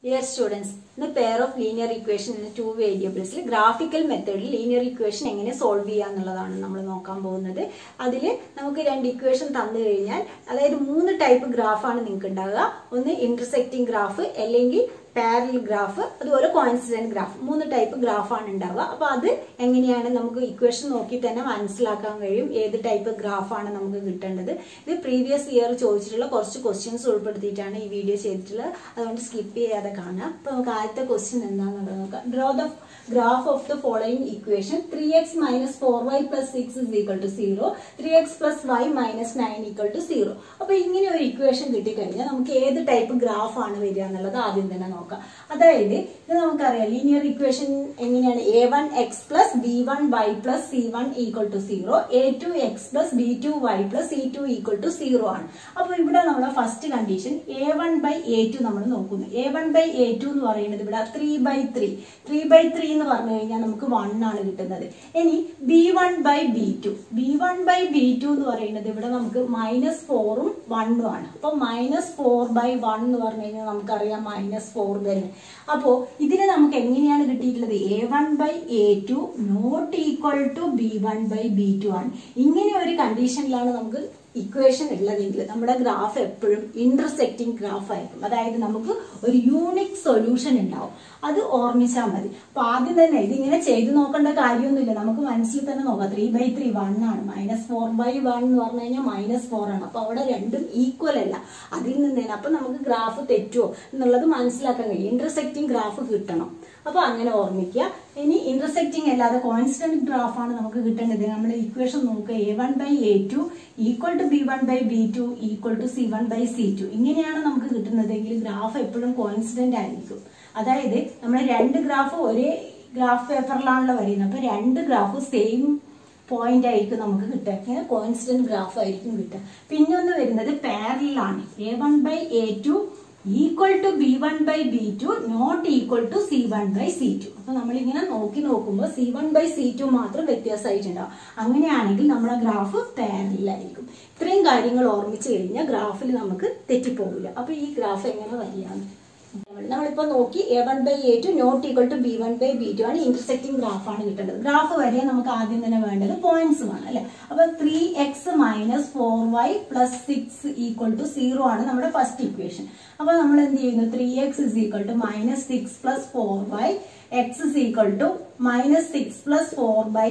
Dear students ഇന്ന് pair of linear equation in two വേരിയബിൾസിൽ graphical മെത്തേഡിൽ ലീനിയർ ഇക്വേഷൻ എങ്ങനെ സോൾവ് ചെയ്യുക എന്നുള്ളതാണ് നമ്മൾ നോക്കാൻ പോകുന്നത് അതിൽ നമുക്ക് രണ്ട് ഇക്വേഷൻ തന്നു കഴിഞ്ഞാൽ അതായത് മൂന്ന് ടൈപ്പ് ഗ്രാഫാണ് നിങ്ങൾക്ക് ഉണ്ടാവുക ഒന്ന് ഇന്റർസെക്റ്റിംഗ് ഗ്രാഫ് അല്ലെങ്കിൽ പാരൽ ഗ്രാഫ് അതുപോലെ കോയിൻസിഡന്റ് ഗ്രാഫ് മൂന്ന് ടൈപ്പ് ഗ്രാഫാണ് ഉണ്ടാവുക അപ്പൊ അത് എങ്ങനെയാണ് നമുക്ക് ഇക്വേഷൻ നോക്കി തന്നെ മനസ്സിലാക്കാൻ കഴിയും ഏത് ടൈപ്പ് ഗ്രാഫാണ് നമുക്ക് കിട്ടേണ്ടത് ഇത് പ്രീവിയസ് ഇയർ ചോദിച്ചിട്ടുള്ള കുറച്ച് ക്വസ്റ്റ്യൻസ് ഉൾപ്പെടുത്തിയിട്ടാണ് ഈ വീഡിയോ ചെയ്തിട്ടുള്ളത് അതുകൊണ്ട് സ്കിപ്പ് ചെയ്യാതെ കാണാം അപ്പൊ നമുക്ക് ആദ്യത്തെ ക്വസ്റ്റ്യൻ എന്താണെന്നുള്ളത് നോക്കാം draw the graph of the following equation three x minus four y plus six is equal to zero three x plus y minus nine equal to zero അപ്പൊ ഇങ്ങനെ ഒരു ഇക്വേഷൻ കിട്ടിക്കഴിഞ്ഞാൽ നമുക്ക് ഏത് ടൈപ്പ് ഗ്രാഫ് ആണ് വരിക എന്നുള്ളത് ആദ്യം തന്നെ നോക്കാം അതായത് ഇത് നമുക്കറിയാം ലീനിയർ ഇക്വേഷൻ എങ്ങനെയാണ് a one x plus b one y plus c one equal to zero a two x plus b two y plus c two equal to zero ആണ് അപ്പൊ ഇവിടെ നമ്മുടെ first condition a one by a two നമ്മൾ നോക്കുന്നു a one by a two എന്ന് പറയുന്നത് ഇവിടെ three by three three by three എന്ന് പറഞ്ഞു കഴിഞ്ഞാൽ നമുക്ക് വൺ ആണ് കിട്ടുന്നത് ഇനി b one by b two b one by b two എന്ന് പറയുന്നത് ഇവിടെ നമുക്ക് മൈനസ് ഫോറും വണ്ണും ആണ് അപ്പൊ മൈനസ് ഫോർ ബൈ വൺ എന്ന് പറഞ്ഞു കഴിഞ്ഞാൽ നമുക്കറിയാം മൈനസ് ഫോർ തന്നെ അപ്പോ ഇതിന് നമുക്ക് എങ്ങനെയാണ് കിട്ടിയിട്ടുള്ളത് a one by a two not equal to b one by b two ആണ് ഇങ്ങനെ ഒരു കണ്ടീഷനിലാണ് നമുക്ക് ഇക്വേഷൻ ഉള്ളതെങ്കിൽ നമ്മുടെ ഗ്രാഫ് എപ്പോഴും ഇന്റർസെക്റ്റിംഗ് ഗ്രാഫ് ആയിരിക്കും അതായത് നമുക്ക് ഒരു യൂണിക് സൊല്യൂഷൻ ഉണ്ടാവും അത് ഓർമ്മിച്ചാൽ മതി അപ്പൊ ആദ്യം തന്നെ ഇതിങ്ങനെ ചെയ്തു നോക്കേണ്ട കാര്യമൊന്നുമില്ല നമുക്ക് മനസ്സിൽ തന്നെ നോക്കാം ത്രീ ബൈ ത്രീ വൺ ആണ് മൈനസ് ഫോർ ബൈ വൺ എന്ന് പറഞ്ഞു കഴിഞ്ഞാൽ മൈനസ് ഫോർ ആണ് അപ്പൊ അവിടെ രണ്ടും ഈക്വൽ അല്ല അതിൽ നിന്ന് തന്നെ അപ്പൊ നമുക്ക് ഗ്രാഫ് തെറ്റുമോ എന്നുള്ളത് മനസ്സിലാക്കാൻ കഴിയും ഇന്റർസെക്റ്റിംഗ് ഗ്രാഫ് കിട്ടണം അപ്പൊ അങ്ങനെ ഓർമ്മിക്കുക ഇനി ഇന്റർസെക്റ്റിംഗ് അല്ലാതെ കോൺസ്റ്റന്റ് ഗ്രാഫ് ആണ് നമുക്ക് കിട്ടേണ്ടത് നമ്മൾ ഇക്വേഷൻ നോക്കുക a one by a two equal to b one by b two equal to c one by c two ഇങ്ങനെയാണ് നമുക്ക് കിട്ടുന്നതെങ്കിൽ ഗ്രാഫ് എപ്പോഴും കോൺസ്റ്റന്റ് ആയിരിക്കും അതായത് നമ്മൾ രണ്ട് ഗ്രാഫ് ഒരേ ഗ്രാഫ് പേപ്പറിലാണല്ലോ വരുന്നത് അപ്പൊ രണ്ട് ഗ്രാഫ് സെയിം പോയിന്റ് ആയിരിക്കും നമുക്ക് കിട്ടുക ഇങ്ങനെ കോൺസ്റ്റന്റ് ഗ്രാഫ് ആയിരിക്കും കിട്ടുക പിന്നെ ഒന്ന് വരുന്നത് പാരലാണ് a one by a two equal to b one by b two not equal to c one by c two അപ്പൊ നമ്മളിങ്ങനെ നോക്കി നോക്കുമ്പോൾ c one by c two മാത്രം വ്യത്യാസമായിട്ടുണ്ടാവും അങ്ങനെയാണെങ്കിൽ നമ്മുടെ ഗ്രാഫ് പാരലായിരിക്കും ഇത്രയും കാര്യങ്ങൾ ഓർമ്മിച്ച് കഴിഞ്ഞാൽ ഗ്രാഫിൽ നമുക്ക് തെറ്റിപ്പോകില്ല അപ്പൊ ഈ ഗ്രാഫ് എങ്ങനെ വരികയാണ് നമ്മളിപ്പോ നോക്കി a one by a two not equal to b one by b two ആണ് ഇന്റർസെക്റ്റിംഗ് ഗ്രാഫ് ആണ് കിട്ടേണ്ടത് ഗ്രാഫ് വരെ നമുക്ക് ആദ്യം തന്നെ വേണ്ടത് പോയിന്റ്സ് വേണം അല്ലെ അപ്പൊ three x minus four y plus six equal to zero ആണ് നമ്മുടെ ഫസ്റ്റ് ഇക്വേഷൻ അപ്പൊ നമ്മൾ എന്ത് ചെയ്യുന്നു three x is equal to minus six plus four y x is equal to minus six plus four by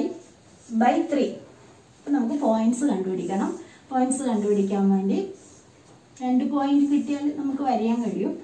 by three അപ്പൊ നമുക്ക് points കണ്ടുപിടിക്കണം points കണ്ടുപിടിക്കാൻ വേണ്ടി രണ്ട് പോയിന്റ് കിട്ടിയാൽ നമുക്ക് വരയാൻ കഴിയും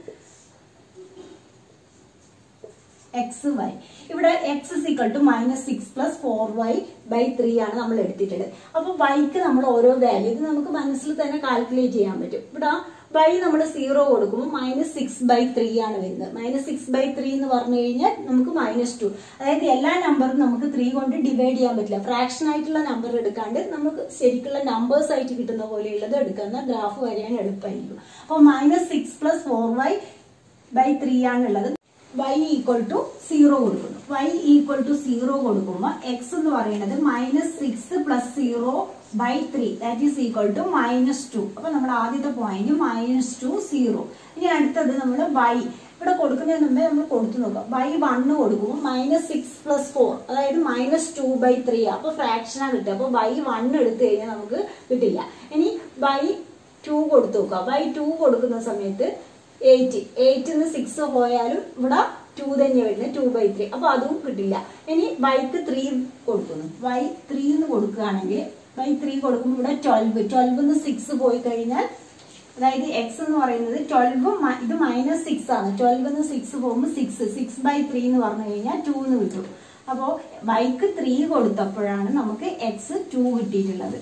എക്സ് വൈ ഇവിടെ x equal to minus six plus four y by three ആണ് നമ്മൾ എടുത്തിട്ടുള്ളത് അപ്പൊ വൈക്ക് നമ്മൾ ഓരോ വാല്യൂ ഇത് നമുക്ക് മനസ്സിൽ തന്നെ കാൽക്കുലേറ്റ് ചെയ്യാൻ പറ്റും ഇവിടെ വൈ നമ്മൾ സീറോ കൊടുക്കുമ്പോൾ മൈനസ് സിക്സ് ബൈ ത്രീ ആണ് വരുന്നത് മൈനസ് സിക്സ് ബൈ ത്രീ എന്ന് പറഞ്ഞു കഴിഞ്ഞാൽ നമുക്ക് മൈനസ് ടു അതായത് എല്ലാ നമ്പറും നമുക്ക് ത്രീ കൊണ്ട് ഡിവൈഡ് ചെയ്യാൻ പറ്റില്ല ഫ്രാക്ഷൻ ആയിട്ടുള്ള നമ്പർ എടുക്കാണ്ട് നമുക്ക് ശരിക്കുള്ള നമ്പേഴ്സ് ആയിട്ട് കിട്ടുന്ന പോലെയുള്ളത് എടുക്കുന്ന ഗ്രാഫ് വരാൻ എളുപ്പമായിരിക്കും അപ്പോൾ minus six plus four y by three ആണുള്ളത് y ഈക്വൽ ടു സീറോ കൊടുക്കുന്നു y ഈക്വൽ ടു സീറോ കൊടുക്കുമ്പോൾ x എന്ന് പറയുന്നത് minus six plus zero by three that is equal to minus two അപ്പൊ നമ്മുടെ ആദ്യത്തെ പോയിന്റ് മൈനസ് ടു സീറോ ഇനി അടുത്തത് നമ്മൾ y ഇവിടെ കൊടുക്കുന്നതിന് മുമ്പേ നമ്മൾ കൊടുത്തു നോക്കാം ബൈ വണ്ണ് കൊടുക്കുമ്പോൾ മൈനസ് സിക്സ് പ്ലസ് ഫോർ അതായത് മൈനസ് ടു ബൈ ത്രീ അപ്പൊ ഫ്രാക്ഷനാണ് കിട്ടുക അപ്പൊ ബൈ വൺ എടുത്തു കഴിഞ്ഞാൽ നമുക്ക് കിട്ടില്ല ഇനി ബൈ ടു കൊടുത്തു നോക്കുക ബൈ ടു കൊടുക്കുന്ന സമയത്ത് എയ്റ്റ് എയ്റ്റിൽ നിന്ന് സിക്സ് പോയാലും ഇവിടെ ടു തന്നെ വരുന്നത് ടു ബൈ ത്രീ അപ്പൊ അതും കിട്ടില്ല ഇനി ബൈക്ക് ത്രീ കൊടുക്കുന്നു ബൈ ത്രീ എന്ന് കൊടുക്കുകയാണെങ്കിൽ ബൈ ത്രീ കൊടുക്കുമ്പോൾ ഇവിടെ ട്വൽവ് ട്വൽവ് നിന്ന് സിക്സ് പോയി കഴിഞ്ഞാൽ അതായത് എക്സ് എന്ന് പറയുന്നത് ട്വൽവ് ഇത് മൈനസ് സിക്സ് ആണ് ട്വൽവ് നിന്ന് സിക്സ് പോകുമ്പോൾ സിക്സ് സിക്സ് ബൈ ത്രീ എന്ന് പറഞ്ഞു കഴിഞ്ഞാൽ ടു എന്ന് കിട്ടും അപ്പോൾ ബൈക്ക് ത്രീ കൊടുത്തപ്പോഴാണ് നമുക്ക് എക്സ് ടു കിട്ടിയിട്ടുള്ളത്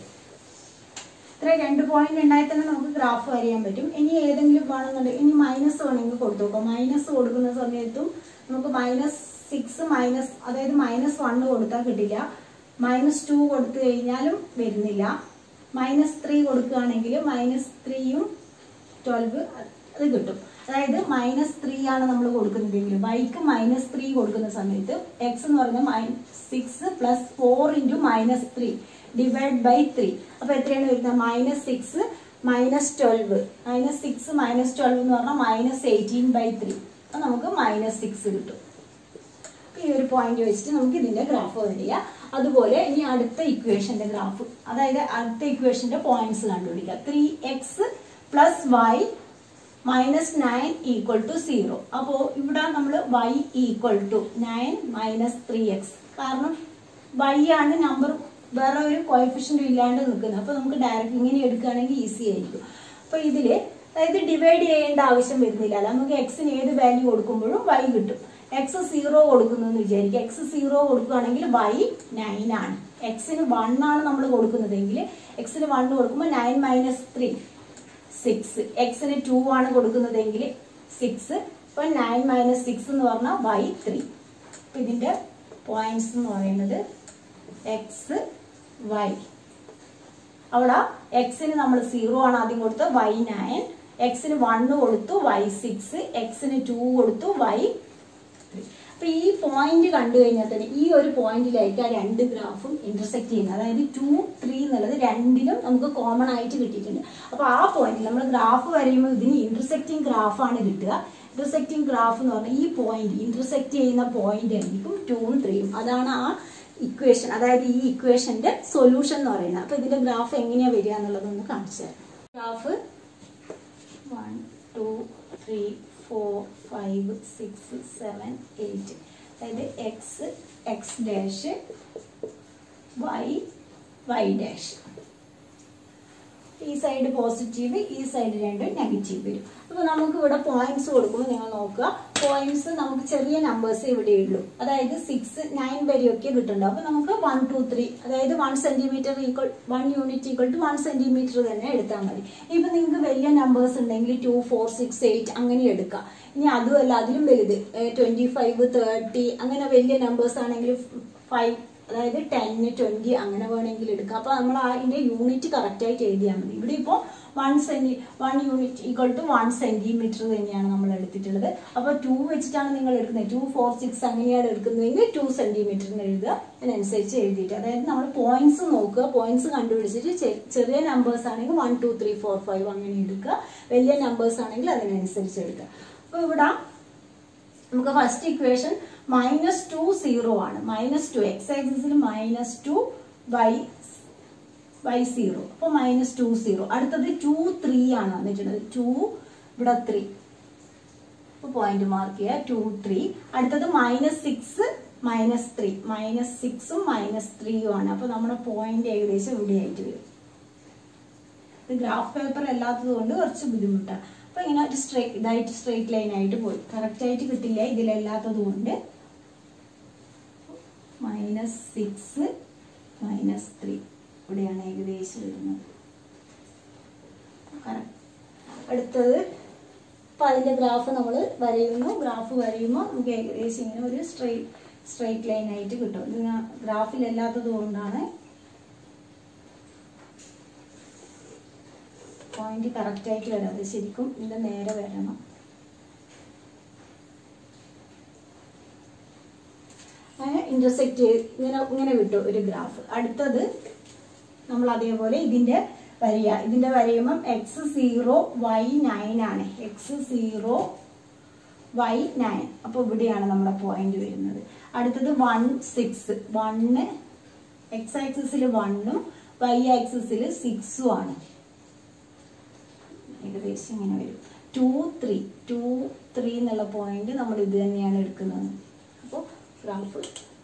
ഇത്ര രണ്ട് പോയിന്റ് ഉണ്ടായി തന്നെ നമുക്ക് ഗ്രാഫ് വരയാൻ പറ്റും ഇനി ഏതെങ്കിലും വേണമെന്നുണ്ടെങ്കിൽ ഇനി മൈനസ് വേണമെങ്കിൽ കൊടുത്തു നോക്കാം മൈനസ് കൊടുക്കുന്ന സമയത്തും നമുക്ക് മൈനസ് സിക്സ് മൈനസ് അതായത് മൈനസ് വണ്ണ് കൊടുത്താൽ കിട്ടില്ല മൈനസ് ടു കൊടുത്തു കഴിഞ്ഞാലും വരുന്നില്ല മൈനസ് ത്രീ കൊടുക്കുകയാണെങ്കിൽ മൈനസ് ത്രീയും ട്വൽവ് അത് കിട്ടും അതായത് മൈനസ് ത്രീ ആണ് നമ്മൾ കൊടുക്കുന്നതെങ്കിൽ വൈക്ക് മൈനസ് ത്രീ കൊടുക്കുന്ന സമയത്ത് എക്സ് എന്ന് പറഞ്ഞാൽ six plus four into minus three divide by three അപ്പൊ എത്രയാണ് വരുന്നത് minus six minus twelve minus six minus twelve എന്ന് പറഞ്ഞാൽ മൈനസ് എയ്റ്റീൻ ബൈ ത്രീ അപ്പോൾ നമുക്ക് മൈനസ് സിക്സ് കിട്ടും അപ്പൊ ഈ ഒരു പോയിന്റ് വെച്ചിട്ട് നമുക്ക് ഇതിന്റെ ഗ്രാഫ് വരിക അതുപോലെ ഇനി അടുത്ത ഇക്വേഷന്റെ ഗ്രാഫ് അതായത് അടുത്ത ഇക്വേഷന്റെ പോയിന്റ്സ് കണ്ടുപിടിക്കുക three x plus y minus nine equal to zero അപ്പോൾ ഇവിടെ നമ്മൾ y equal to nine minus three x കാരണം വൈ ആണ് നമ്പർ വേറെ ഒരു കോയഫിഷ്യൻ്റ് ഇല്ലാണ്ട് നിൽക്കുന്നത് അപ്പോൾ നമുക്ക് ഡയറക്റ്റ് ഇങ്ങനെ എടുക്കുകയാണെങ്കിൽ ഈസി ആയിരിക്കും അപ്പോൾ ഇതിൽ അതായത് ഡിവൈഡ് ചെയ്യേണ്ട ആവശ്യം വരുന്നില്ല അല്ല നമുക്ക് എക്സിന് ഏത് വാല്യൂ കൊടുക്കുമ്പോഴും വൈ കിട്ടും എക്സ് സീറോ കൊടുക്കുന്നു എന്ന് വിചാരിക്കുക എക്സ് സീറോ കൊടുക്കുകയാണെങ്കിൽ വൈ നയൻ ആണ് എക്സിന് വൺ ആണ് നമ്മൾ കൊടുക്കുന്നതെങ്കിൽ എക്സിന് വൺ കൊടുക്കുമ്പോൾ നയൻ മൈനസ് ത്രീ സിക്സ് എക്സിന് ടു ആണ് കൊടുക്കുന്നതെങ്കിൽ സിക്സ് ഇപ്പൊ നയൻ മൈനസ് സിക്സ് എന്ന് പറഞ്ഞാൽ വൈ ത്രീ അപ്പൊ ഇതിന്റെ പോയിന്റ്സ് എന്ന് പറയുന്നത് എക്സ് വൈ അവിടെ എക്സിന് നമ്മൾ സീറോ ആണ് ആദ്യം കൊടുത്തത് വൈ നയൻ എക്സിന് വണ്ണ് കൊടുത്തു വൈ സിക്സ് എക്സിന് ടു കൊടുത്തു വൈ ത്രീ അപ്പൊ ഈ പോയിന്റ് കണ്ടു കഴിഞ്ഞാൽ തന്നെ ഈ ഒരു പോയിന്റിലായിരിക്കും ആ രണ്ട് ഗ്രാഫും ഇന്റർസെക്ട് ചെയ്യുന്നത് അതായത് ടു ത്രീ എന്നുള്ളത് രണ്ടിലും നമുക്ക് കോമൺ ആയിട്ട് കിട്ടിയിട്ടുണ്ട് അപ്പൊ ആ പോയിന്റിൽ നമ്മൾ ഗ്രാഫ് വരയുമ്പോൾ ഇതിന് ഇന്റർസെക്റ്റിംഗ് ഗ്രാഫാണ് കിട്ടുക ഇന്റർസെക്റ്റിംഗ് ഗ്രാഫ് എന്ന് പറഞ്ഞാൽ ഈ പോയിന്റ് ഇന്റർസെക്ട് ചെയ്യുന്ന പോയിന്റ് ആയിരിക്കും ടൂവും ത്രീയും അതാണ് ആ ഇക്വേഷൻ അതായത് ഈ ഇക്വേഷന്റെ സൊല്യൂഷൻ എന്ന് പറയുന്നത് അപ്പൊ ഇതിന്റെ ഗ്രാഫ് എങ്ങനെയാ വരിക എന്നുള്ളതൊന്ന് കാണിച്ചു തരാം graph one two three four five six seven eight അതായത് x x dash y y dash ഈ സൈഡ് പോസിറ്റീവ് ഈ സൈഡ് രണ്ടും നെഗറ്റീവ് വരും അപ്പൊ നമുക്ക് ഇവിടെ പോയിന്റ്സ് കൊടുക്കുമ്പോൾ നിങ്ങൾ നോക്കുക പോയിന്റ്സ് നമുക്ക് ചെറിയ നമ്പേഴ്സ് ഇവിടെ ഉള്ളൂ അതായത് സിക്സ് നയൻ വരെയൊക്കെ കിട്ടുന്നുണ്ട് അപ്പൊ നമുക്ക് വൺ ടു ത്രീ അതായത് one centimetre equal one unit equal to one centimetre തന്നെ എടുത്താൽ മതി ഇപ്പൊ നിങ്ങൾക്ക് വലിയ നമ്പേഴ്സ് ഉണ്ടെങ്കിൽ ടു ഫോർ സിക്സ് എയ്റ്റ് അങ്ങനെ എടുക്കാം ഇനി അതുമല്ല അതിലും വലുത് ട്വന്റി ഫൈവ് തേർട്ടി അങ്ങനെ വലിയ നമ്പേഴ്സ് ആണെങ്കിൽ ഫൈവ് അതായത് ടെന്ന് ട്വന്റി അങ്ങനെ വേണമെങ്കിൽ എടുക്കാം അപ്പൊ നമ്മൾ അതിന്റെ യൂണിറ്റ് കറക്റ്റ് ആയിട്ട് എഴുതിയാൽ മതി ഇവിടെ ഇപ്പോൾ one centi one unit equal to one centimetre തന്നെയാണ് നമ്മൾ എടുത്തിട്ടുള്ളത് അപ്പൊ ടു വെച്ചിട്ടാണ് നിങ്ങൾ എടുക്കുന്നത് ടു ഫോർ സിക്സ് അങ്ങനെയാണ് എടുക്കുന്നതെങ്കിൽ ടു സെന്റിമീറ്ററിന് എഴുതുക അതിനനുസരിച്ച് എഴുതിയിട്ട് അതായത് നമ്മൾ പോയിന്റ്സ് നോക്കുക പോയിന്റ്സ് കണ്ടുപിടിച്ചിട്ട് ചെ- ചെറിയ നമ്പേഴ്സ് ആണെങ്കിൽ one two three four five അങ്ങനെ എടുക്കുക വലിയ നമ്പേഴ്സ് ആണെങ്കിൽ അതിനനുസരിച്ച് എടുക്കുക അപ്പൊ ഇവിടെ നമുക്ക് first equation minus two zero ആണ് മൈനസ് ടു എക്സ് ആക്സിസിൽ minus two y y zero അപ്പൊ മൈനസ് ടു സീറോ അടുത്തത് ടു ത്രീ ആണ് വന്നിട്ടുള്ളത് ടു ഇവിടെ ത്രീ അപ്പൊ പോയിന്റ് മാർക്ക് ചെയ്യുക ടു ത്രീ അടുത്തത് minus six minus three minus സിക്സും മൈനസ് ത്രീയും ആണ് അപ്പൊ നമ്മുടെ പോയിന്റ് ഏകദേശം ഇവിടെ ആയിട്ട് വരും ഇത് ഗ്രാഫ് പേപ്പർ അല്ലാത്തത് കൊണ്ട് കുറച്ച് ബുദ്ധിമുട്ടാണ് അപ്പൊ ഇങ്ങനെ ഒരു സ്ട്രൈറ്റ് ഇതായിട്ട് സ്ട്രൈറ്റ് ലൈൻ ആയിട്ട് പോയി കറക്റ്റ് ആയിട്ട് കിട്ടില്ല ഇതിലല്ലാത്തത് കൊണ്ട് മൈനസ് സിക്സ് മൈനസ് ത്രീ ഇവിടെയാണ് ഏകദേശം വരുന്നത് Correct. അടുത്തത് അപ്പൊ അതിന്റെ ഗ്രാഫ് നമ്മൾ വരയുന്നു ഗ്രാഫ് വരയുമ്പോൾ നമുക്ക് ഏകദേശം ഇങ്ങനെ ഒരു സ്ട്രൈറ്റ് സ്ട്രൈറ്റ് ലൈൻ ആയിട്ട് കിട്ടും ഇത് ഞാൻ ഗ്രാഫിലല്ലാത്തത് കൊണ്ടാണ് പോയിന്റ് കറക്റ്റ് ആയിട്ട് വരാതെ ശരിക്കും ഇതിന്റെ നേരെ വരണം അങ്ങനെ ഇന്റർസെക്ട് ഇങ്ങനെ ഇങ്ങനെ കിട്ടും ഒരു ഗ്രാഫ് അടുത്തത് നമ്മൾ അതേപോലെ ഇതിന്റെ വരിക ഇതിന്റെ വരയുമ്പം എക്സ് സീറോ വൈ നയൻ ആണ് എക്സ് സീറോ വൈ നയൻ അപ്പൊ ഇവിടെയാണ് നമ്മുടെ പോയിന്റ് വരുന്നത് അടുത്തത് വൺ സിക്സ് വണ്ണ് എക്സ് ആക്സിസിൽ വണ്ണും വൈ ആക്സിസിൽ സിക്സും ആണ് ഏകദേശം ഇങ്ങനെ വരും ടു ത്രീ ടു ത്രീ എന്നുള്ള പോയിന്റ് നമ്മൾ ഇത് തന്നെയാണ് എടുക്കുന്നത് അപ്പോൾ ഗ്രാഫ്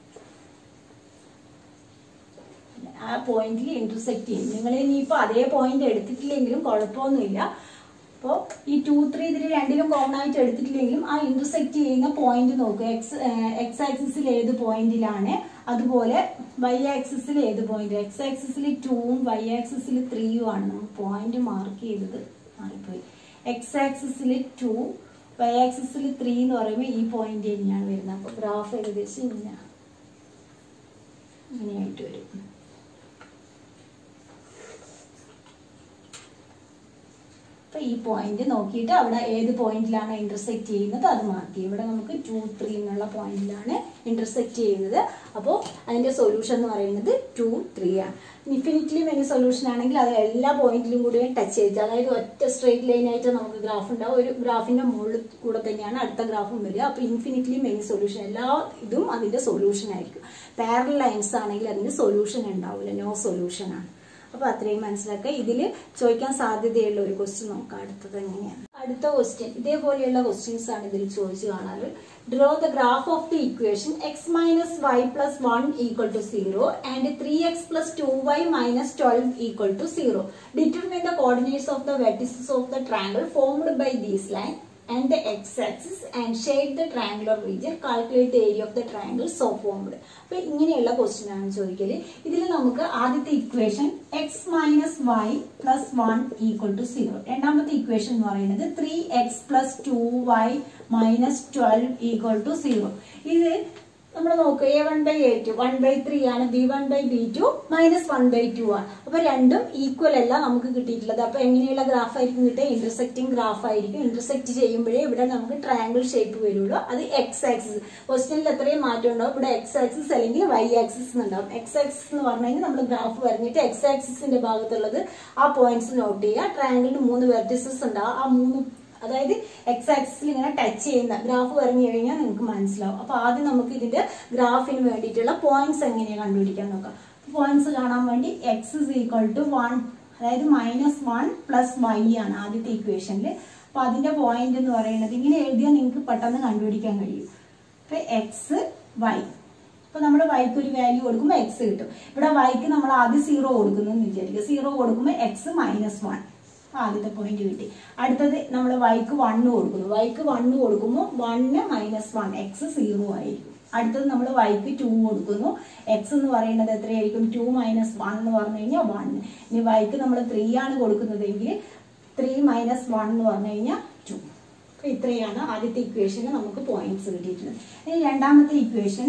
ആ പോയിന്റിൽ ഇന്റർസെക്ട് ചെയ്യും നിങ്ങൾ ഇനിയിപ്പോൾ അതേ പോയിന്റ് എടുത്തിട്ടില്ലെങ്കിലും കുഴപ്പമൊന്നുമില്ല അപ്പോൾ ഈ ടു ത്രീ ഇതിൽ രണ്ടിലും കോമൺ ആയിട്ട് എടുത്തിട്ടില്ലെങ്കിലും ആ ഇന്റർസെക്ട് ചെയ്യുന്ന പോയിന്റ് നോക്കുക എക്സ് എക്സ് ആക്സിസിൽ ഏത് പോയിന്റിലാണ് അതുപോലെ വൈ ആക്സിസിൽ ഏത് പോയിന്റ് എക്സ് ആക്സിസിൽ ടൂവും വൈ ആക്സിസിൽ ത്രീയും ആണ് നമ്മൾ പോയിന്റ് മാർക്ക് ചെയ്തത് മാറിപ്പോയി എക്സ് ആക്സിസിൽ ടു വൈ ആക്സിസിൽ ത്രീ എന്ന് പറയുമ്പോൾ ഈ പോയിന്റ് തന്നെയാണ് വരുന്നത് അപ്പോൾ ഗ്രാഫ് ഏകദേശം ഇങ്ങനെ ഇങ്ങനെയായിട്ട് വരും അപ്പൊ ഈ പോയിന്റ് നോക്കിയിട്ട് അവിടെ ഏത് പോയിന്റിലാണ് ഇന്റർസെക്ട് ചെയ്യുന്നത് അത് മാർക്ക് ചെയ്യും ഇവിടെ നമുക്ക് ടു ത്രീ എന്നുള്ള പോയിന്റിലാണ് ഇന്റർസെക്ട് ചെയ്യുന്നത് അപ്പോൾ അതിന്റെ സൊല്യൂഷൻ എന്ന് പറയുന്നത് ടു ത്രീ ആണ് ഇൻഫിനിറ്റ്ലി മെനി സൊല്യൂഷൻ ആണെങ്കിൽ അത് എല്ലാ പോയിന്റിലും കൂടി ടച്ച് ചെയ്ത് അതായത് ഒറ്റ സ്ട്രേറ്റ് ലൈൻ ആയിട്ട് നമുക്ക് ഗ്രാഫ് ഉണ്ടാവും ഒരു ഗ്രാഫിന്റെ മുകളിൽ കൂടെ തന്നെയാണ് അടുത്ത ഗ്രാഫും വരിക അപ്പോൾ ഇൻഫിനിറ്റ്ലി മെനി സൊല്യൂഷൻ എല്ലാ ഇതും അതിന്റെ സൊല്യൂഷൻ ആയിരിക്കും പാരൽ ലൈൻസ് ആണെങ്കിൽ അതിന് സൊല്യൂഷൻ ഉണ്ടാവില്ല നോ സൊല്യൂഷൻ ആണ് അപ്പൊ അത്രയും മനസ്സിലാക്കുക ഇതിൽ ചോദിക്കാൻ സാധ്യതയുള്ള ഒരു ക്വസ്റ്റ്യൻ നോക്കാം അടുത്തത് എങ്ങനെയാണ് അടുത്ത ക്വസ്റ്റ്യൻ ഇതേപോലെയുള്ള ക്വസ്റ്റ്യൻസ് ആണ് ഇതിൽ ചോദിച്ചു കാണാറ് draw the graph of the equation x minus y plus one equal to zero and three x plus two y minus twelve equal to zero determine the coordinates of the vertices of the triangle formed by these line and the x-axis and shade the triangular region calculate the area of the triangle so formed അപ്പൊ ഇങ്ങനെയുള്ള question ആണ് ചോദിക്കല് ഇതിൽ നമുക്ക് ആദ്യത്തെ equation x minus y plus one equal to zero രണ്ടാമത്തെ equation എന്ന് പറയുന്നത് three x plus two y minus twelve equal to zero ഇത് നമ്മൾ നോക്കുക a one by a two one by three ആണ് b one by b two minus one by two ആണ് അപ്പൊ രണ്ടും ഈക്വൽ അല്ല നമുക്ക് കിട്ടിയിട്ടുള്ളത് അപ്പൊ എങ്ങനെയുള്ള ഗ്രാഫ് ആയിരിക്കും കിട്ടുക ഇന്റർസെക്റ്റിംഗ് ഗ്രാഫ് ആയിരിക്കും ഇന്റർസെക്ട് ചെയ്യുമ്പോഴേ ഇവിടെ നമുക്ക് ട്രയാങ്കിൾ ഷേപ്പ് വരുള്ളൂ അത് എക്സ് ആക്സിസ് ക്വസ്റ്റനിൽ എത്രയും മാറ്റം ഉണ്ടാവും ഇവിടെ എക്സ് ആക്സിസ് അല്ലെങ്കിൽ വൈ ആക്സിസ് ഉണ്ടാവും എക്സ് ആക്സിസ് എന്ന് പറഞ്ഞു കഴിഞ്ഞാൽ നമ്മൾ ഗ്രാഫ് വരഞ്ഞിട്ട് എക്സ് ആക്സിസിന്റെ ഭാഗത്തുള്ളത് ആ പോയിന്റ്സ് നോട്ട് ചെയ്യുക ട്രയാങ്കിളിന് മൂന്ന് വെർട്ടിസസ് ഉണ്ടാവും ആ മൂന്ന് അതായത് എക്സ് ആക്സിസിൽ ഇങ്ങനെ ടച്ച് ചെയ്യുന്ന ഗ്രാഫ് വരഞ്ഞു കഴിഞ്ഞാൽ നിങ്ങൾക്ക് മനസ്സിലാവും അപ്പൊ ആദ്യം നമുക്ക് ഇതിന്റെ ഗ്രാഫിന് വേണ്ടിയിട്ടുള്ള പോയിന്റ്സ് എങ്ങനെയാണ് കണ്ടുപിടിക്കാൻ നോക്കാം പോയിന്റ്സ് കാണാൻ വേണ്ടി x is equal to one അതായത് മൈനസ് വൺ പ്ലസ് വൈ ആണ് ആദ്യത്തെ ഇക്വേഷനിൽ അപ്പൊ അതിന്റെ പോയിന്റ് എന്ന് പറയുന്നത് ഇങ്ങനെ എഴുതിയാൽ നിങ്ങൾക്ക് പെട്ടെന്ന് കണ്ടുപിടിക്കാൻ കഴിയും അപ്പൊ എക്സ് വൈ അപ്പൊ നമ്മൾ വൈക്ക് ഒരു വാല്യൂ കൊടുക്കുമ്പോൾ എക്സ് കിട്ടും ഇവിടെ വൈക്ക് നമ്മൾ ആദ്യം സീറോ കൊടുക്കുന്നു എന്ന് വിചാരിക്കുക സീറോ കൊടുക്കുമ്പോൾ എക്സ് മൈനസ് വൺ ആദ്യത്തെ പോയിന്റ് കിട്ടി അടുത്തത് നമ്മൾ വൈക്ക് വണ്ണ് കൊടുക്കുന്നു വൈക്ക് വണ്ണ് കൊടുക്കുമ്പോൾ one minus one x zero ആയിരിക്കും അടുത്തത് നമ്മൾ വൈക്ക് ടു കൊടുക്കുന്നു എക്സ് എന്ന് പറയുന്നത് എത്രയായിരിക്കും ടു മൈനസ് വൺ എന്ന് പറഞ്ഞു കഴിഞ്ഞാൽ വൺ ഇനി വൈക്ക് നമ്മൾ ത്രീ ആണ് കൊടുക്കുന്നതെങ്കിൽ ത്രീ മൈനസ് വൺ എന്ന് പറഞ്ഞു കഴിഞ്ഞാൽ ടു അപ്പൊ ഇത്രയാണ് ആദ്യത്തെ ഇക്വേഷന് നമുക്ക് പോയിന്റ്സ് കിട്ടിയിട്ടുള്ളത് ഇനി രണ്ടാമത്തെ ഇക്വേഷൻ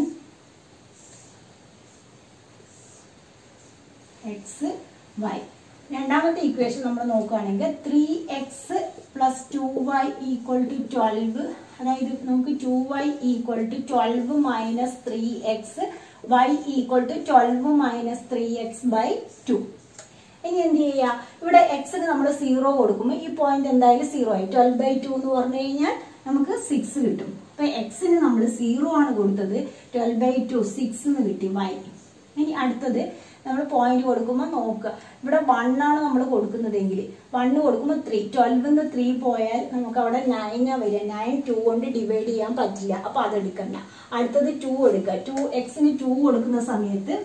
എക്സ് വൈ രണ്ടാമത്തെ ഇക്വേഷൻ നമ്മൾ നോക്കുകയാണെങ്കിൽ three x plus two y equal to twelve അതായത് നമുക്ക് two y equal to twelve minus three x y equal to twelve minus three x by two ഇനി എന്ത് ചെയ്യുക ഇവിടെ എക്സിന് നമ്മൾ സീറോ കൊടുക്കുമ്പോൾ ഈ പോയിന്റ് എന്തായാലും സീറോ ആയി ട്വൽവ് ബൈ ടു എന്ന് പറഞ്ഞു കഴിഞ്ഞാൽ നമുക്ക് സിക്സ് കിട്ടും അപ്പൊ എക്സിന് നമ്മൾ സീറോ ആണ് കൊടുത്തത് ട്വൽവ് ബൈ ടു സിക്സ് എന്ന് കിട്ടി വൈ ഇനി അടുത്തത് നമ്മൾ പോയിന്റ് കൊടുക്കുമ്പോൾ നോക്കുക ഇവിടെ വൺ ആണ് നമ്മൾ കൊടുക്കുന്നതെങ്കിൽ വണ്ണ് കൊടുക്കുമ്പോൾ ത്രീ ട്വൽവിന്ന് ത്രീ പോയാൽ നമുക്ക് അവിടെ നയനാ വരിക നയൻ ടു കൊണ്ട് ഡിവൈഡ് ചെയ്യാൻ പറ്റില്ല അപ്പൊ അതെടുക്കണ്ട അടുത്തത് ടു എടുക്കുക ടു എക്സിന് ടു കൊടുക്കുന്ന സമയത്ത്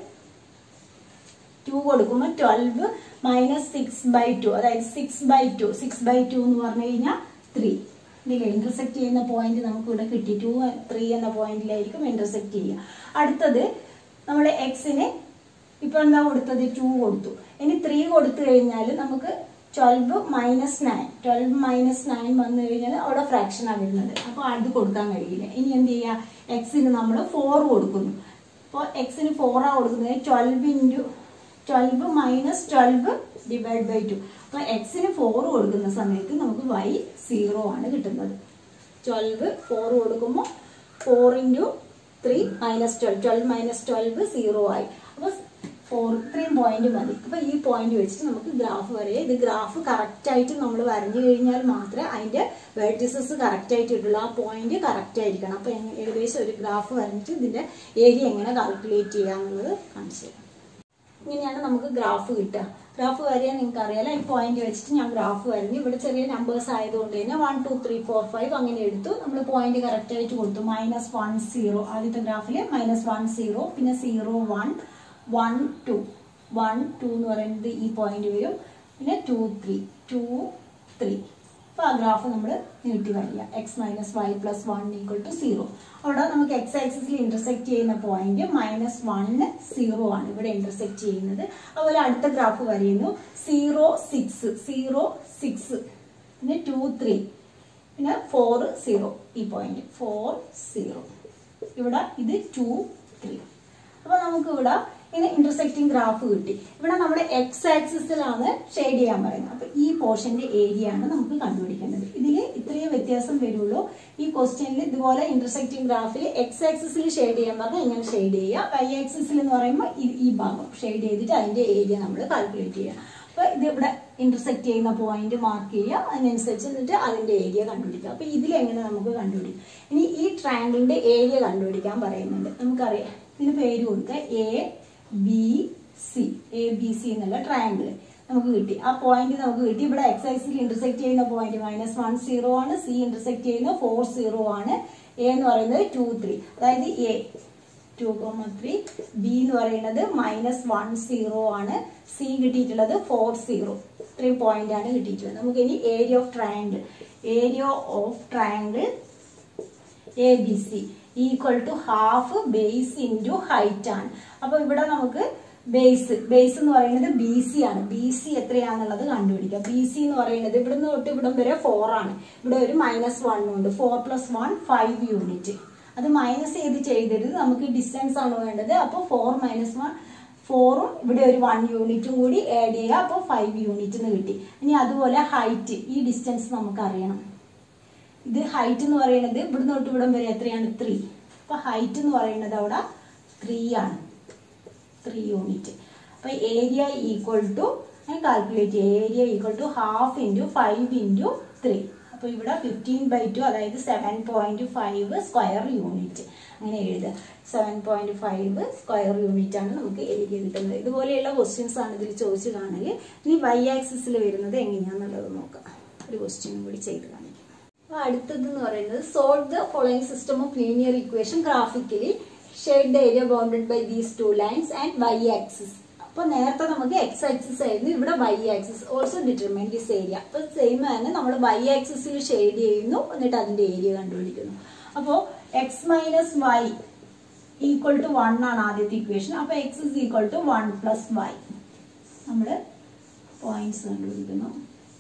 ടു കൊടുക്കുമ്പോൾ twelve minus six by two അതായത് six by two six by two എന്ന് പറഞ്ഞു കഴിഞ്ഞാൽ ത്രീ ഇതിൽ ഇന്റർസെക്ട് ചെയ്യുന്ന പോയിന്റ് നമുക്ക് ഇവിടെ കിട്ടി ടു ത്രീ എന്ന പോയിന്റിലായിരിക്കും ഇന്റർസെക്ട് ചെയ്യുക അടുത്തത് നമ്മൾ എക്സിന് ഇപ്പൊ എന്താ കൊടുത്തത് ടു കൊടുത്തു ഇനി ത്രീ കൊടുത്തു കഴിഞ്ഞാൽ നമുക്ക് twelve minus nine twelve minus nine വന്നു കഴിഞ്ഞാൽ അവിടെ ഫ്രാക്ഷൻ ആണ് വരുന്നത് അപ്പോൾ അത് കൊടുക്കാൻ കഴിയില്ല ഇനി എന്ത് ചെയ്യുക എക്സിന് നമ്മൾ ഫോർ കൊടുക്കുന്നു അപ്പോൾ എക്സിന് ഫോറാണ് കൊടുക്കുന്നത് twelve into twelve minus twelve divide by two അപ്പോൾ എക്സിന് ഫോർ കൊടുക്കുന്ന സമയത്ത് നമുക്ക് വൈ സീറോ ആണ് കിട്ടുന്നത് ട്വൽവ് ഫോർ കൊടുക്കുമ്പോൾ four into three minus twelve twelve minus twelve zero ആയി അപ്പോൾ ഫോർ ഇത്രയും പോയിന്റ് മതി അപ്പൊ ഈ പോയിന്റ് വെച്ചിട്ട് നമുക്ക് ഗ്രാഫ് വരയാം ഇത് ഗ്രാഫ് കറക്റ്റ് ആയിട്ട് നമ്മൾ വരഞ്ഞു കഴിഞ്ഞാൽ മാത്രമേ അതിന്റെ വേർട്ടിസസ് കറക്റ്റ് ആയിട്ട് കിട്ടുള്ളൂ ആ പോയിന്റ് കറക്റ്റ് ആയിരിക്കണം അപ്പൊ എങ്ങ- ഏകദേശം ഒരു ഗ്രാഫ് വരഞ്ഞിട്ട് ഇതിന്റെ ഏരിയ എങ്ങനെ കാൽക്കുലേറ്റ് ചെയ്യാന്നുള്ളത് കാണിച്ചു തരാം ഇങ്ങനെയാണ് നമുക്ക് ഗ്രാഫ് കിട്ടുക ഗ്രാഫ് വരെയാൻ നിങ്ങൾക്ക് അറിയാലോ ഈ പോയിന്റ് വെച്ചിട്ട് ഞാൻ ഗ്രാഫ് വരഞ്ഞു ഇവിടെ ചെറിയ നമ്പേഴ്സ് ആയതുകൊണ്ട് തന്നെ one two three four five അങ്ങനെ എടുത്തു നമ്മൾ പോയിന്റ് കറക്റ്റ് ആയിട്ട് കൊടുത്തു മൈനസ് വൺ സീറോ ആദ്യത്തെ ഗ്രാഫിൽ മൈനസ് വൺ സീറോ പിന്നെ zero one one two one two എന്ന് പറയുന്നത് ഈ പോയിന്റ് വരും പിന്നെ ടു ത്രീ ടു ത്രീ അപ്പോൾ ആ ഗ്രാഫ് നമ്മൾ നീട്ടി വരിക x minus y plus one equal to zero അവിടെ നമുക്ക് എക്സ് ആക്സിസിൽ ഇന്റർസെക്ട് ചെയ്യുന്ന പോയിന്റ് മൈനസ് വണ്ണ് സീറോ ആണ് ഇവിടെ ഇന്റർസെക്ട് ചെയ്യുന്നത് അതുപോലെ അടുത്ത ഗ്രാഫ് വരയുന്നു സീറോ സിക്സ് സീറോ സിക്സ് പിന്നെ ടു ത്രീ പിന്നെ ഫോർ സീറോ ഈ പോയിന്റ് ഫോർ സീറോ ഇവിടെ ഇത് ടു ത്രീ അപ്പൊ നമുക്ക് ഇവിടെ ഇങ്ങനെ ഇന്റർസെക്റ്റിംഗ് ഗ്രാഫ് കിട്ടി ഇവിടെ നമ്മുടെ എക്സ് ആക്സിസിലാണ് ഷെയ്ഡ് ചെയ്യാൻ പറയുന്നത് അപ്പൊ ഈ പോർഷന്റെ ഏരിയ ആണ് നമുക്ക് കണ്ടുപിടിക്കേണ്ടത് ഇതിൽ ഇത്രയും വ്യത്യാസം വരുള്ളൂ ഈ ക്വസ്റ്റ്യനിൽ ഇതുപോലെ ഇന്റർസെക്റ്റിംഗ് ഗ്രാഫിൽ എക്സ് ആക്സിസിൽ ഷെയ്ഡ് ചെയ്യാൻ പറഞ്ഞാൽ ഇങ്ങനെ ഷെയ്ഡ് ചെയ്യുക വൈ ആക്സിസിൽ എന്ന് പറയുമ്പോൾ ഈ- ഈ ഭാഗം ഷെയ്ഡ് ചെയ്തിട്ട് അതിന്റെ ഏരിയ നമ്മൾ കാൽക്കുലേറ്റ് ചെയ്യുക അപ്പൊ ഇത് ഇവിടെ ഇന്റർസെക്ട് ചെയ്യുന്ന പോയിന്റ് മാർക്ക് ചെയ്യുക അതിനനുസരിച്ച് എന്നിട്ട് അതിന്റെ ഏരിയ കണ്ടുപിടിക്കുക അപ്പൊ ഇതിലെങ്ങനെ നമുക്ക് കണ്ടുപിടിക്കാം ഇനി ഈ ട്രയാങ്കിളിന്റെ ഏരിയ കണ്ടുപിടിക്കാൻ പറയുന്നുണ്ട് നമുക്കറിയാം ഇതിന് പേര് കൊടുക്കുക A B C A B C എന്നുള്ള ട്രയാങ്കിൾ നമുക്ക് കിട്ടി ആ പോയിന്റ് നമുക്ക് കിട്ടി ഇവിടെ എക്സൈസിൽ ഇന്റർസെക്ട് ചെയ്യുന്ന പോയിന്റ് മൈനസ് വൺ സീറോ ആണ് സി ഇന്റർസെക്ട് ചെയ്യുന്ന ഫോർ സീറോ ആണ് എ എന്ന് പറയുന്നത് ടു ത്രീ അതായത് A two comma three B എന്ന് പറയുന്നത് മൈനസ് വൺ സീറോ ആണ് സി കിട്ടിയിട്ടുള്ളത് ഫോർ സീറോ ഇത്രയും പോയിന്റ് ആണ് കിട്ടിയിട്ടുള്ളത് നമുക്ക് ഇനി area of triangle area of triangle A B C equal to half base into height ആണ് അപ്പൊ ഇവിടെ നമുക്ക് ബേസ് ബേസ് എന്ന് പറയുന്നത് ബി സി ആണ് ബി സി എത്രയാണെന്നുള്ളത് കണ്ടുപിടിക്കാം ബി സി എന്ന് പറയുന്നത് ഇവിടുന്ന് തൊട്ട് ഇവിടം വരെ ഫോർ ആണ് ഇവിടെ ഒരു മൈനസ് വൺ ഉണ്ട് four plus one five unit അത് മൈനസ് ചെയ്ത് ചെയ്തരുത് നമുക്ക് ഡിസ്റ്റൻസ് ആണ് വേണ്ടത് അപ്പോൾ ഫോർ മൈനസ് വൺ ഫോറും ഇവിടെ ഒരു വൺ യൂണിറ്റും കൂടി ആഡ് ചെയ്യുക അപ്പോൾ ഫൈവ് യൂണിറ്റ് എന്ന് കിട്ടി ഇനി അതുപോലെ ഹൈറ്റ് ഈ ഡിസ്റ്റൻസ് നമുക്ക് അറിയണം ഇത് ഹൈറ്റ് എന്ന് പറയുന്നത് ഇവിടുന്ന് തൊട്ട് ഇവിടം വരെ എത്രയാണ് ത്രീ അപ്പൊ ഹൈറ്റ് എന്ന് പറയുന്നത് അവിടെ ത്രീ ആണ് ത്രീ യൂണിറ്റ് അപ്പൊ ഏരിയ ഈക്വൽ ടു ഞാൻ കാൽക്കുലേറ്റ് ചെയ്യുക area equal to half into five into three അപ്പൊ ഇവിടെ ഫിഫ്റ്റീൻ ബൈ ടു അതായത് seven point five square unit അങ്ങനെ എഴുതുക seven point five square unit ആണ് നമുക്ക് ഏരിയ കിട്ടുന്നത് ഇതുപോലെയുള്ള ക്വസ്റ്റ്യൻസ് ആണ് ഇതിൽ ചോദിച്ചു കാണുക ഇനി വൈ ആക്സിസിൽ വരുന്നത് എങ്ങനെയാണെന്നുള്ളത് നോക്കാം ഒരു ക്വസ്റ്റ്യനും കൂടി ചെയ്ത് കാണിക്കാം അപ്പൊ അടുത്തത് എന്ന് പറയുന്നത് solve the following system of linear equation graphically shade the area bounded by these two lines and y axis അപ്പൊ നേരത്തെ നമുക്ക് എക്സ് ആക്സിസ് ആയിരുന്നു ഇവിടെ y axis also determine this area അപ്പൊ സെയിം തന്നെ നമ്മൾ വൈ ആക്സിസിൽ ഷെയ്ഡ് ചെയ്യുന്നു എന്നിട്ട് അതിന്റെ ഏരിയ കണ്ടുപിടിക്കുന്നു അപ്പോ x minus y equal to one ആണ് ആദ്യത്തെ ഇക്വേഷൻ അപ്പൊ x is equal to one plus y നമ്മൾ പോയിന്റ്സ് കണ്ടുപിടിക്കുന്നു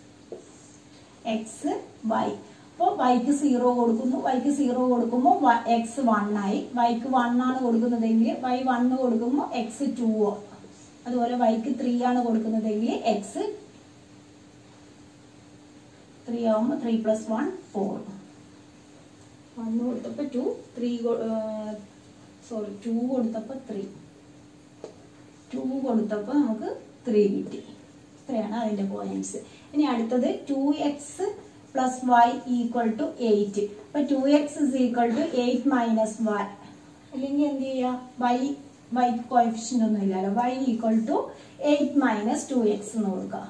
എക്സ് വൈ അപ്പോൾ വൈക്ക് സീറോ കൊടുക്കുന്നു വൈക്ക് സീറോ കൊടുക്കുമ്പോൾ എക്സ് വൺ ആയി വൈക്ക് വൺ ആണ് കൊടുക്കുന്നതെങ്കിൽ വൈ വണ്ണ് കൊടുക്കുമ്പോൾ എക്സ് ടു അതുപോലെ വൈക്ക് ത്രീ ആണ് കൊടുക്കുന്നതെങ്കിൽ എക്സ് ത്രീ ആവുമ്പോൾ three plus one four one കൊടുത്തപ്പോൾ ടു ത്രീ സോറി ടു കൊടുത്തപ്പോൾ ത്രീ ടു കൊടുത്തപ്പോൾ നമുക്ക് ത്രീ കിട്ടി ഇത്രയാണ് അതിന്റെ പോയിന്റ്സ് ഇനി അടുത്തത് two x plus y equal to eight അപ്പൊ two x is equal to eight minus y അല്ലെങ്കിൽ എന്ത് ചെയ്യുക വൈ വൈ കോഫിഷ്യൻ്റ് ഒന്നും ഇല്ലല്ലോ y equal to eight minus two X എന്ന് കൊടുക്കുക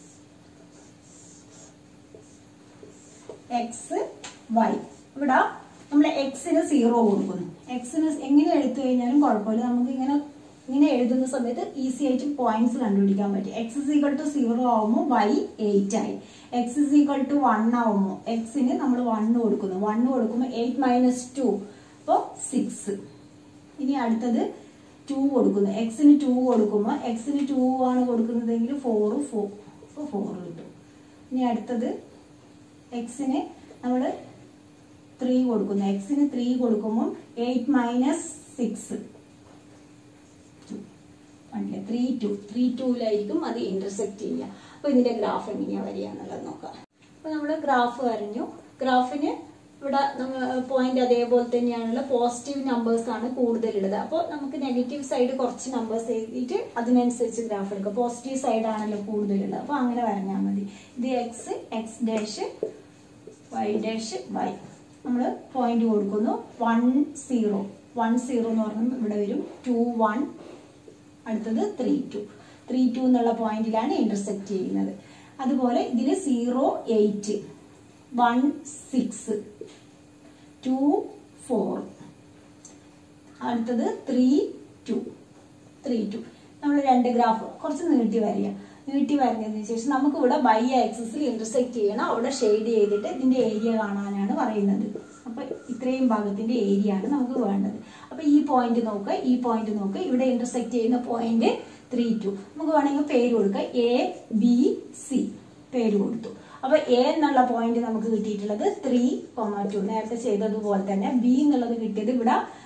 എക്സ് വൈ ഇവിടെ നമ്മൾ എക്സിന് സീറോ കൊടുക്കുന്നു എക്സിന് എങ്ങനെ എടുത്തു കഴിഞ്ഞാലും കുഴപ്പമില്ല നമുക്ക് ഇങ്ങനെ ഇങ്ങനെ എഴുതുന്ന സമയത്ത് ഈസി ആയിട്ട് പോയിന്റ്സ് കണ്ടുപിടിക്കാൻ പറ്റും x is equal to zero ആവുമ്പോൾ വൈ എയ്റ്റ് ആയി x is equal to one ആവുമ്പോൾ എക്സിന് നമ്മൾ വണ്ണ് കൊടുക്കുന്നു വണ്ണ് കൊടുക്കുമ്പോൾ എയ്റ്റ് മൈനസ് ടു അപ്പോൾ സിക്സ് ഇനി അടുത്തത് ടു കൊടുക്കുന്നു എക്സിന് ടു കൊടുക്കുമ്പോൾ എക്സിന് ടു ആണ് കൊടുക്കുന്നതെങ്കിൽ ഫോർ ഫോർ അപ്പോൾ ഫോർ കിട്ടും ഇനി അടുത്തത് എക്സിന് നമ്മൾ ത്രീ കൊടുക്കുന്നു എക്സിന് ത്രീ കൊടുക്കുമ്പോൾ എയ്റ്റ് മൈനസ് സിക്സ് വണ്ണില് ത്രീ ടു ത്രീ ടൂലായിരിക്കും അത് ഇന്റർസെക്ട് ചെയ്യുക അപ്പൊ ഇതിന്റെ ഗ്രാഫ് എങ്ങനെയാ വരിക എന്നുള്ളത് നോക്കാം അപ്പൊ നമ്മൾ ഗ്രാഫ് വരഞ്ഞു ഗ്രാഫിന് ഇവിടെ പോയിന്റ് അതേപോലെ തന്നെയാണുള്ള പോസിറ്റീവ് നമ്പേഴ്സ് ആണ് കൂടുതലുള്ളത് അപ്പോൾ നമുക്ക് നെഗറ്റീവ് സൈഡ് കുറച്ച് നമ്പേഴ്സ് എഴുതിയിട്ട് അതിനനുസരിച്ച് ഗ്രാഫ് എടുക്കുക പോസിറ്റീവ് സൈഡ് ആണല്ലോ കൂടുതലുള്ളത് അപ്പോൾ അങ്ങനെ വരഞ്ഞാൽ മതി ഇത് x x dash y dash y നമ്മൾ പോയിന്റ് കൊടുക്കുന്നു വൺ സീറോ വൺ സീറോ എന്ന് പറഞ്ഞാൽ ഇവിടെ വരും ടു വൺ അടുത്തത് ത്രീ ടു ത്രീ ടു എന്നുള്ള പോയിന്റിലാണ് ഇന്റർസെക്ട് ചെയ്യുന്നത് അതുപോലെ ഇതിൽ zero eight one six two four അടുത്തത് ത്രീ ടു ത്രീ ടു നമ്മൾ രണ്ട് ഗ്രാഫ് കുറച്ച് നീട്ടി വരിക നീട്ടി വരഞ്ഞതിന് ശേഷം നമുക്ക് ഇവിടെ ബൈ ആക്സിസിൽ ഇന്റർസെക്ട് ചെയ്യണം അവിടെ ഷെയ്ഡ് ചെയ്തിട്ട് ഇതിന്റെ ഏരിയ കാണാനാണ് പറയുന്നത് അപ്പൊ ഇത്രയും ഭാഗത്തിന്റെ ഏരിയ ആണ് നമുക്ക് വേണ്ടത് അപ്പൊ ഈ പോയിന്റ് നോക്കുക ഈ പോയിന്റ് നോക്കുക ഇവിടെ ഇന്റർസെക്ട് ചെയ്യുന്ന പോയിന്റ് ത്രീ ടു നമുക്ക് വേണമെങ്കിൽ പേര് കൊടുക്കുക എ ബി സി പേര് കൊടുത്തു അപ്പൊ എ എന്നുള്ള പോയിന്റ് നമുക്ക് കിട്ടിയിട്ടുള്ളത് ത്രീ കൊമ ടു നേരത്തെ ചെയ്തതുപോലെ തന്നെ ബി എന്നുള്ളത് കിട്ടിയത് ഇവിടെ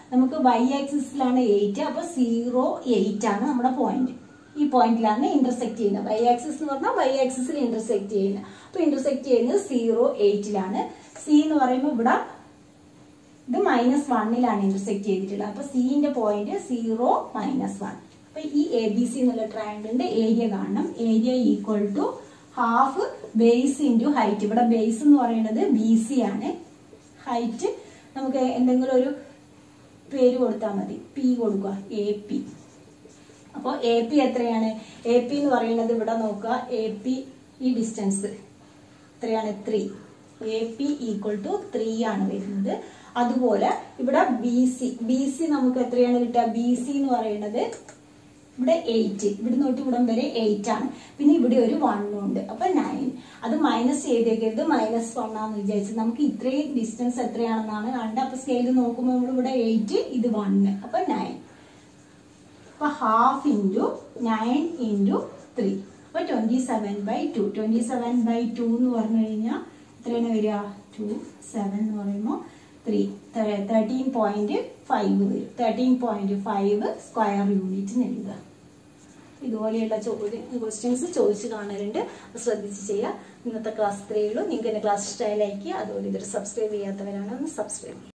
നമുക്ക് വൈ ആക്സിസിലാണ് എയ്റ്റ് അപ്പൊ സീറോ എയ്റ്റ് ആണ് നമ്മുടെ പോയിന്റ് ഈ പോയിന്റിലാണ് ഇന്റർസെക്ട് ചെയ്യുന്നത് വൈ ആക്സിസ് എന്ന് പറഞ്ഞാൽ വൈ ആക്സിസിൽ ഇന്റർസെക്ട് ചെയ്യുന്നത് അപ്പൊ ഇന്റർസെക്ട് ചെയ്യുന്നത് സീറോ എയ്റ്റിലാണ് സി എന്ന് പറയുമ്പോൾ ഇവിടെ ഇത് മൈനസ് വണ്ണിലാണ് ഇന്റർസെക്ട് ചെയ്തിട്ടുള്ളത് അപ്പൊ സിന്റെ പോയിന്റ് സീറോ മൈനസ് വൺ അപ്പൊ ഈ എ ബി സി എന്നുള്ള ട്രയാങ്കിളിന്റെ ഏരിയ കാണണം area equal to half base into height ഇവിടെ ബേസ് എന്ന് പറയുന്നത് ബി സി ആണ് ഹൈറ്റ് നമുക്ക് എന്തെങ്കിലും ഒരു പേര് കൊടുത്താൽ മതി പി കൊടുക്കുക എ പി അപ്പോൾ എ പി എത്രയാണ് എ പി എന്ന് പറയുന്നത് ഇവിടെ നോക്കുക എ പി ഈ ഡിസ്റ്റൻസ് എത്രയാണ് three A P equal to three ആണ് വരുന്നത് അതുപോലെ ഇവിടെ ബി സി ബി സി നമുക്ക് എത്രയാണ് കിട്ടുക ബി സി എന്ന് പറയുന്നത് ഇവിടെ എയ്റ്റ് ഇവിടെ തൊട്ട് ഇവിടം വരെ എയ്റ്റ് ആണ് പിന്നെ ഇവിടെ ഒരു വണ്ണും ഉണ്ട് അപ്പൊ നയൻ അത് മൈനസ് ചെയ്തേക്കരുത് മൈനസ് വൺ ആണെന്ന് വിചാരിച്ചു നമുക്ക് ഇത്രയും ഡിസ്റ്റൻസ് എത്രയാണെന്നാണ് കണ്ടത് അപ്പൊ സ്കെയിൽ നോക്കുമ്പോൾ നമ്മൾ ഇവിടെ എയ്റ്റ് ഇത് വണ്ണ് അപ്പൊ നയൻ അപ്പൊ half into nine into three അപ്പൊ twenty seven by two twenty seven by two എന്ന് പറഞ്ഞു കഴിഞ്ഞാൽ എത്രയാണ് വരിക ടു സെവൻ എന്ന് പറയുമ്പോൾ ത്രീ തേർട്ടീൻ പോയിന്റ് ഫൈവ് വരും thirteen point five square unit എഴുതുക ഇതുപോലെയുള്ള ചോദ്യം ക്വസ്റ്റ്യൻസ് ചോദിച്ച് കാണലുണ്ട് അത് ശ്രദ്ധിച്ച് ചെയ്യുക ഇന്നത്തെ ക്ലാസ് ഇത്രയേ ഉള്ളൂ നിങ്ങൾക്ക് എൻ്റെ ക്ലാസ് ഇഷ്ടമായി ലൈക്ക് ചെയ്യുക അതുപോലെ ഇതൊരു സബ്സ്ക്രൈബ് ചെയ്യാത്തവരാണ് ഒന്ന് സബ്സ്ക്രൈബ് ചെയ്യുക